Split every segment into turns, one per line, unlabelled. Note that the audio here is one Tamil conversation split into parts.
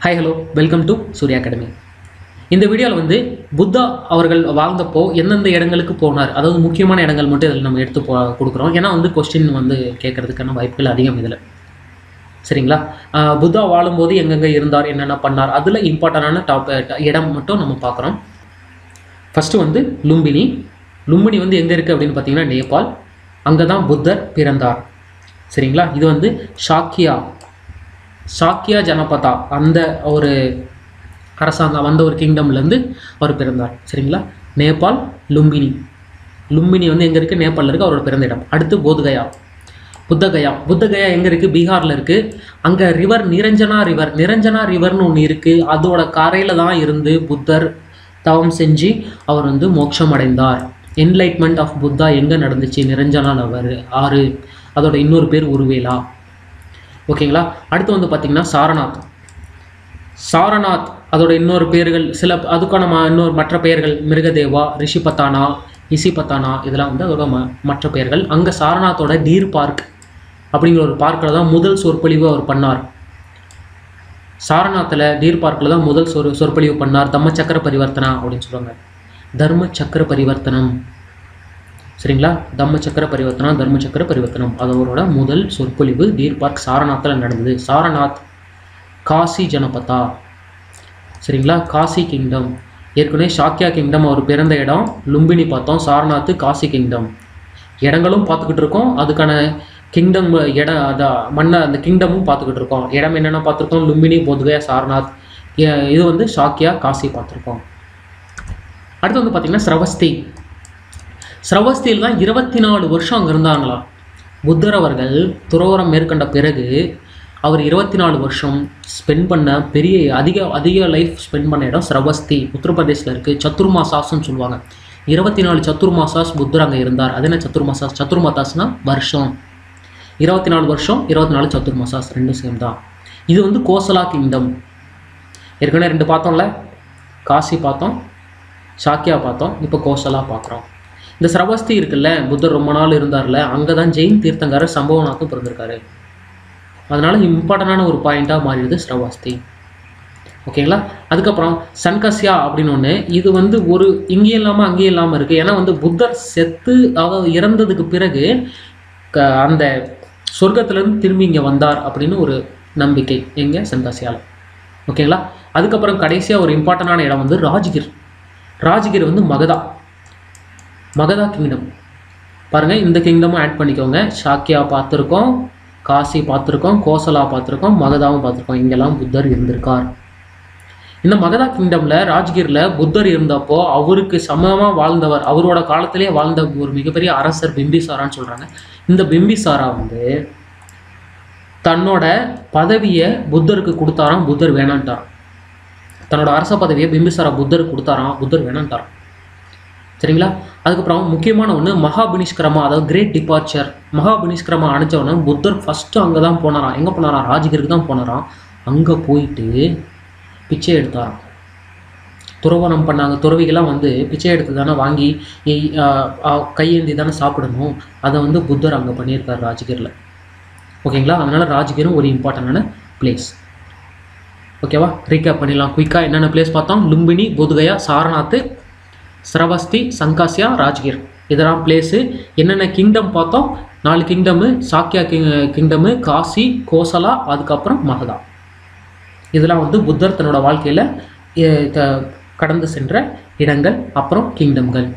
hi hello welcome to Surya academy இந்த வீடியோவில் வந்து புத்தா அவர்கள் வாழ்ந்தப்போ எந்தெந்த இடங்களுக்கு போனார் அதாவது முக்கியமான இடங்கள் மட்டும் இதில் நம்ம எடுத்து போ கொடுக்குறோம் ஏன்னா வந்து கொஸ்டின் வந்து கேட்கறதுக்கான வாய்ப்புகள் அதிகம் இதில் சரிங்களா ஆஹ் புத்தா வாழும்போது எங்கெங்கே இருந்தார் என்னென்ன பண்ணார் அதில் இம்பார்ட்டண்டான டாப் இடம் மட்டும் நம்ம பார்க்குறோம் ஃபஸ்ட்டு வந்து லும்பினி லும்பினி வந்து எங்கே இருக்குது அப்படின்னு பார்த்தீங்கன்னா நேபாள் அங்கே தான் புத்தர் பிறந்தார் சரிங்களா இது வந்து ஷாக்கியா சாக்கியா ஜனபதா அந்த ஒரு அரசாங்கம் அந்த ஒரு கிங்டம்லேருந்து அவர் பிறந்தார் சரிங்களா நேபாள் லும்பினி லும்பினி வந்து எங்கே இருக்குது நேபாளில் இருக்குது அவரோட பிறந்த இடம் அடுத்து போத்கயா புத்தகயா புத்தகயா எங்கே இருக்குது பீகாரில் இருக்குது அங்கே ரிவர் நிரஞ்சனா ரிவர் நிரஞ்சனா ரிவர்னு ஒன்று இருக்குது அதோட கரையில் தான் இருந்து புத்தர் தவம் செஞ்சு அவர் வந்து மோட்சம் அடைந்தார் என்லைட்மெண்ட் ஆஃப் புத்தா எங்கே நடந்துச்சு நிரஞ்சனா நவர் ஆறு அதோட இன்னொரு பேர் உருவேலா ஓகேங்களா அடுத்து வந்து பார்த்திங்கன்னா சாரநாத் சாரநாத் அதோட இன்னொரு பேர்கள் சில அதுக்கான ம- இன்னொரு மற்ற பெயர்கள் மிருகதேவா ரிஷிபத்தானா இசிபத்தானா இதெல்லாம் வந்து அதோட ம மற்ற பெயர்கள் அங்கே சாரநாத்தோட டீர் பார்க் அப்படிங்கிற ஒரு பார்க்கில் தான் முதல் சொற்பொழிவு அவர் பண்ணார் சாரநாத்தில் டீர் பார்க்கில் தான் முதல் சொற் சொற்பொழிவு பண்ணார் தம்ம சக்கர பரிவர்த்தனா அப்படின்னு சொல்லுவாங்க தர்ம சக்கர பரிவர்த்தனம் சரிங்களா தம்ம சக்கர பரிவர்த்தனா தர்ம சக்கர பரிவர்த்தனம் அது அவரோட முதல் சொற்பொழிவு டீர் பார்க் சாரநாத்தில் நடந்தது சாரநாத் காசி ஜனபதா சரிங்களா காசி கிங்டம் ஏற்கனவே ஷாக்கியா கிங்டம் அவர் பிறந்த இடம் லும்பினி பார்த்தோம் சாரநாத் காசி கிங்டம் இடங்களும் பார்த்துக்கிட்டு இருக்கோம் அதுக்கான கிங்டம் இடம் அதான் மன்ன அந்த கிங்டமும் பார்த்துக்கிட்டு இருக்கோம் இடம் என்னென்ன பார்த்துருக்கோம் லும்பினி போத்கயா சாரநாத் இ- இது வந்து ஷாக்கியா காசி பார்த்துருக்கோம் அடுத்து வந்து பார்த்திங்கன்னா ஸ்ரவஸ்தி ஸ்ரவஸ்தியில் தான் இருபத்தி நாலு வருஷம் அங்கே இருந்தாங்களா புத்தர் அவர்கள் துறவரம் மேற்கொண்ட பிறகு அவர் இருபத்தி நாலு வருஷம் ஸ்பெண்ட் பண்ண பெரிய அதிக அதிக லைஃப் ஸ்பெண்ட் பண்ண இடம் ஸ்ரவஸ்தி உத்தரப்பிரதேசில் இருக்குது சத்துர்மாசாஸ்ன்னு சொல்லுவாங்க இருபத்தி நாலு சத்துர்மாசாஸ் புத்தர் அங்கே இருந்தார் அது என்ன சத்துர்மாசாஸ் சத்துர்மாசாஸ்னா வருஷம் இருபத்தி நாலு வருஷம் இருபத்தி நாலு சத்துர்மாசாஸ் ரெண்டும் சேம் தான் இது வந்து கோசலா கிங்டம் ஏற்கனவே ரெண்டு பார்த்தோம்ல காசி பார்த்தோம் சாக்கியா பார்த்தோம் இப்போ கோசலா பார்க்குறோம் இந்த ஸ்ரவஸ்தி இருக்குல்ல புத்தர் ரொம்ப நாள் இருந்தார்ல அங்கே தான் ஜெயின் தீர்த்தங்கரர் சம்பவநாத்தும் பிறந்திருக்காரு அதனால இம்பார்ட்டண்டான ஒரு பாயிண்ட்டாக மாறிடுது ஸ்ரவஸ்தி ஓகேங்களா அதுக்கப்புறம் சன்கஸ்யா அப்படின்னு ஒன்று இது வந்து ஒரு இங்கேயும் இல்லாமல் அங்கேயும் இல்லாமல் இருக்குது ஏன்னா வந்து புத்தர் செத்து அதாவது இறந்ததுக்கு பிறகு க அந்த சொர்க்கத்துலேருந்து திரும்பி இங்கே வந்தார் அப்படின்னு ஒரு நம்பிக்கை எங்கே சன்காசியாவில் ஓகேங்களா அதுக்கப்புறம் கடைசியாக ஒரு இம்பார்ட்டண்டான இடம் வந்து ராஜ்கிர் ராஜ்கிர் வந்து மகதா மகதா கிங்டம் பாருங்கள் இந்த கிங்டமும் ஆட் பண்ணிக்கோங்க ஷாக்கியா பார்த்துருக்கோம் காசி பார்த்துருக்கோம் கோசலா பார்த்துருக்கோம் மகதாவும் பார்த்துருக்கோம் இங்கெல்லாம் புத்தர் இருந்திருக்கார் இந்த மகதா கிங்டமில் ராஜ்கிரில் புத்தர் இருந்தப்போ அவருக்கு சமமாக வாழ்ந்தவர் அவரோட காலத்திலே வாழ்ந்த ஒரு மிகப்பெரிய அரசர் பிம்பிசாரான்னு சொல்கிறாங்க இந்த பிம்பிசாரா வந்து தன்னோட பதவியை புத்தருக்கு கொடுத்தாராம் புத்தர் வேணான்ட்டாராம் தன்னோட அரச பதவியை பிம்பிசாரா புத்தருக்கு கொடுத்தாராம் புத்தர் வேணான்ட்டாராம் சரிங்களா அதுக்கப்புறம் முக்கியமான ஒன்று மகாபுனிஷ்கிரமா அதாவது கிரேட் டிபார்ச்சர் மகாபுனிஷ்கிரமா அனுப்பிச்சவொடனே புத்தர் ஃபஸ்ட்டு அங்கே தான் போனாராம் எங்கே போனாராம் ராஜகிருக்கு தான் போனாராம் அங்கே போயிட்டு பிச்சை எடுத்தாராம் துறவரம் பண்ணாங்க துறவிகள்லாம் வந்து பிச்சை எடுத்து தானே வாங்கி இ- ஆ- ஆ- கையேந்தி தானே சாப்பிடணும் அதை வந்து புத்தர் அங்கே பண்ணியிருக்கார் ராஜகிரில் ஓகேங்களா அதனால் ராஜகிரும் ஒரு இம்பார்ட்டண்டான பிளேஸ் ஓகேவா ரீகேப் பண்ணிடலாம் குயிக்காக என்னென்ன பிளேஸ் பார்த்தோம் லும்பினி புதுகயா சாரநாத் ஸ்ரவஸ்தி சங்காசியா ராஜ்கிர் இதெல்லாம் பிளேஸு என்னென்ன கிங்டம் பார்த்தோம் நாலு kingdom Shakya king kingdom Kashi Kosala அதுக்கப்புறம் மகதா இதெல்லாம் வந்து புத்தர் தன்னோட வாழ்க்கையில் கடந்து சென்ற இடங்கள் அப்புறம் கிங்டம்கள்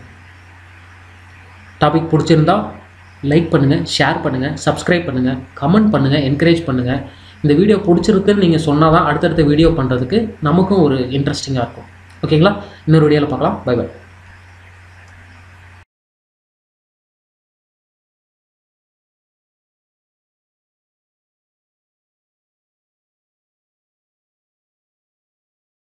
டாபிக் பிடிச்சிருந்தா லைக் பண்ணுங்கள் ஷேர் பண்ணுங்கள் சப்ஸ்கிரைப் பண்ணுங்கள் கமெண்ட் பண்ணுங்கள் என்கரேஜ் பண்ணுங்கள் இந்த வீடியோ பிடிச்சிருக்குன்னு நீங்கள் சொன்னால் தான் அடுத்தடுத்த வீடியோ பண்ணுறதுக்கு நமக்கும் ஒரு இன்ட்ரெஸ்டிங்காக இருக்கும் ஓகேங்களா இன்னொரு வீடியோவில் பார்க்கலாம் பை பை